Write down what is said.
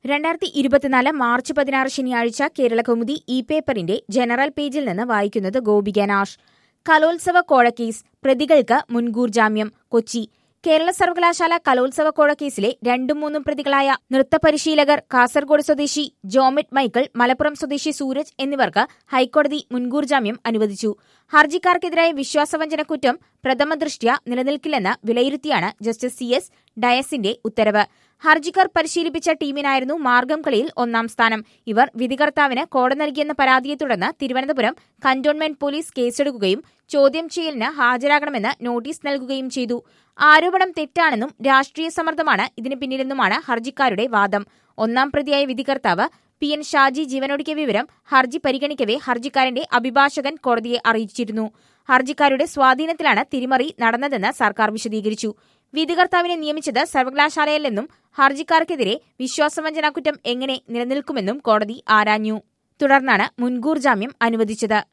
രണ്ടായിരത്തി ഇരുപത്തിനാല് മാർച്ച് പതിനാറ് ശനിയാഴ്ച കേരള കൗമുദി ഇ പേപ്പറിന്റെ ജനറൽ പേജിൽ നിന്ന് വായിക്കുന്നത് ഗോപിക നാഷ് കലോത്സവ കോഴക്കേസ് പ്രതികൾക്ക് മുൻകൂർ ജാമ്യം കൊച്ചി കേരള സർവകലാശാല കലോത്സവ കോഴക്കേസിലെ രണ്ടും മൂന്നും പ്രതികളായ നൃത്തപരിശീലകർ കാസർഗോഡ് സ്വദേശി ജോമിറ്റ് മൈക്കിൾ മലപ്പുറം സ്വദേശി സൂരജ് എന്നിവർക്ക് ഹൈക്കോടതി മുൻകൂർ ജാമ്യം അനുവദിച്ചു ഹർജിക്കാർക്കെതിരായ വിശ്വാസവഞ്ചന കുറ്റം പ്രഥമ ദൃഷ്ട്യാ നിലനിൽക്കില്ലെന്ന് വിലയിരുത്തിയാണ് ജസ്റ്റിസ് സി എസ് ഡയസിന്റെ ഉത്തരവ് ഹർജിക്കാർ പരിശീലിപ്പിച്ച ടീമിനായിരുന്നു മാർഗം കളിയിൽ ഒന്നാം സ്ഥാനം ഇവർ വിധികർത്താവിന് കോട നൽകിയെന്ന പരാതിയെ തുടർന്ന് തിരുവനന്തപുരം കന്റോൺമെന്റ് പോലീസ് കേസെടുക്കുകയും ചോദ്യം ചെയ്യലിന് ഹാജരാകണമെന്ന് നോട്ടീസ് നൽകുകയും ചെയ്തു ആരോപണം തെറ്റാണെന്നും രാഷ്ട്രീയ സമ്മർദ്ദമാണ് ഇതിന് പിന്നിലെന്നുമാണ് ഹർജിക്കാരുടെ വാദം ഒന്നാം പ്രതിയായ വിധികർത്താവ് പി എൻ ഷാജി ജീവനൊടുക്കിയ വിവരം ഹർജി പരിഗണിക്കവെ ഹർജിക്കാരന്റെ അഭിഭാഷകൻ കോടതിയെ അറിയിച്ചിരുന്നു ഹർജിക്കാരുടെ സ്വാധീനത്തിലാണ് തിരിമറി നടന്നതെന്ന് സർക്കാർ വിശദീകരിച്ചു വിധികർത്താവിനെ നിയമിച്ചത് സർവകലാശാലയല്ലെന്നും ഹർജിക്കാർക്കെതിരെ വിശ്വാസവഞ്ചനാ കുറ്റം എങ്ങനെ നിലനിൽക്കുമെന്നും കോടതി ആരാഞ്ഞു തുടർന്നാണ് മുൻകൂർ ജാമ്യം അനുവദിച്ചത്